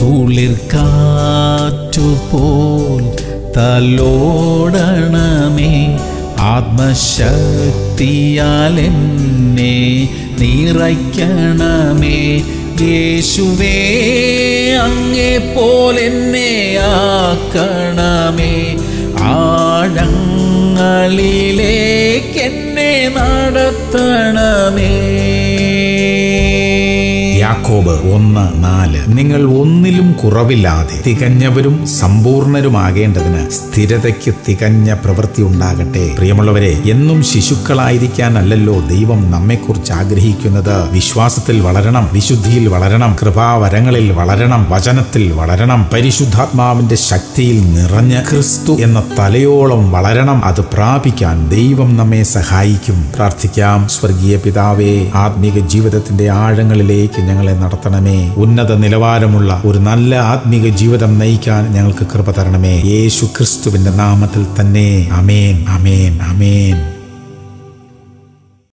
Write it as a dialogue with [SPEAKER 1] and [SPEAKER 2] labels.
[SPEAKER 1] കുളിർക്കാറ്റുപോൽ തലോടണമേ ആത്മശക്തിയാൽ എന്നെ നിറയ്ക്കണമേ യേശുവേ അങ്ങേ പോലെന്നെ ആക്കണമേ ആഴങ്ങളിലേക്കെന്നെ നടത്തണമേ
[SPEAKER 2] യാക്കോബ് ഒന്ന് നാല് നിങ്ങൾ ഒന്നിലും കുറവില്ലാതെ തികഞ്ഞവരും സമ്പൂർണരുമാകേണ്ടതിന് സ്ഥിരതയ്ക്ക് തികഞ്ഞ പ്രവൃത്തി ഉണ്ടാകട്ടെ പ്രിയമുള്ളവരെ എന്നും ശിശുക്കളായിരിക്കാനല്ലല്ലോ ദൈവം നമ്മെക്കുറിച്ച് ആഗ്രഹിക്കുന്നത് വിശ്വാസത്തിൽ വളരണം വിശുദ്ധിയിൽ വളരണം കൃപാവരങ്ങളിൽ വളരണം വചനത്തിൽ വളരണം പരിശുദ്ധാത്മാവിന്റെ ശക്തിയിൽ നിറഞ്ഞ് ക്രിസ്തു എന്ന തലയോളം വളരണം അത് പ്രാപിക്കാൻ ദൈവം നമ്മെ സഹായിക്കും പ്രാർത്ഥിക്കാം സ്വർഗീയ പിതാവേ ആത്മീക ജീവിതത്തിന്റെ ആഴങ്ങളിലേക്ക് ഞങ്ങളെ നടത്തണമേ ഉന്നത നിലവാരമുള്ള ഒരു നല്ല ആത്മീക ജീവിതം നയിക്കാൻ ഞങ്ങൾക്ക് കൃപ തരണമേ യേശു ക്രിസ്തുവിന്റെ നാമത്തിൽ തന്നെ അമേൻ അമേൻ അമേൻ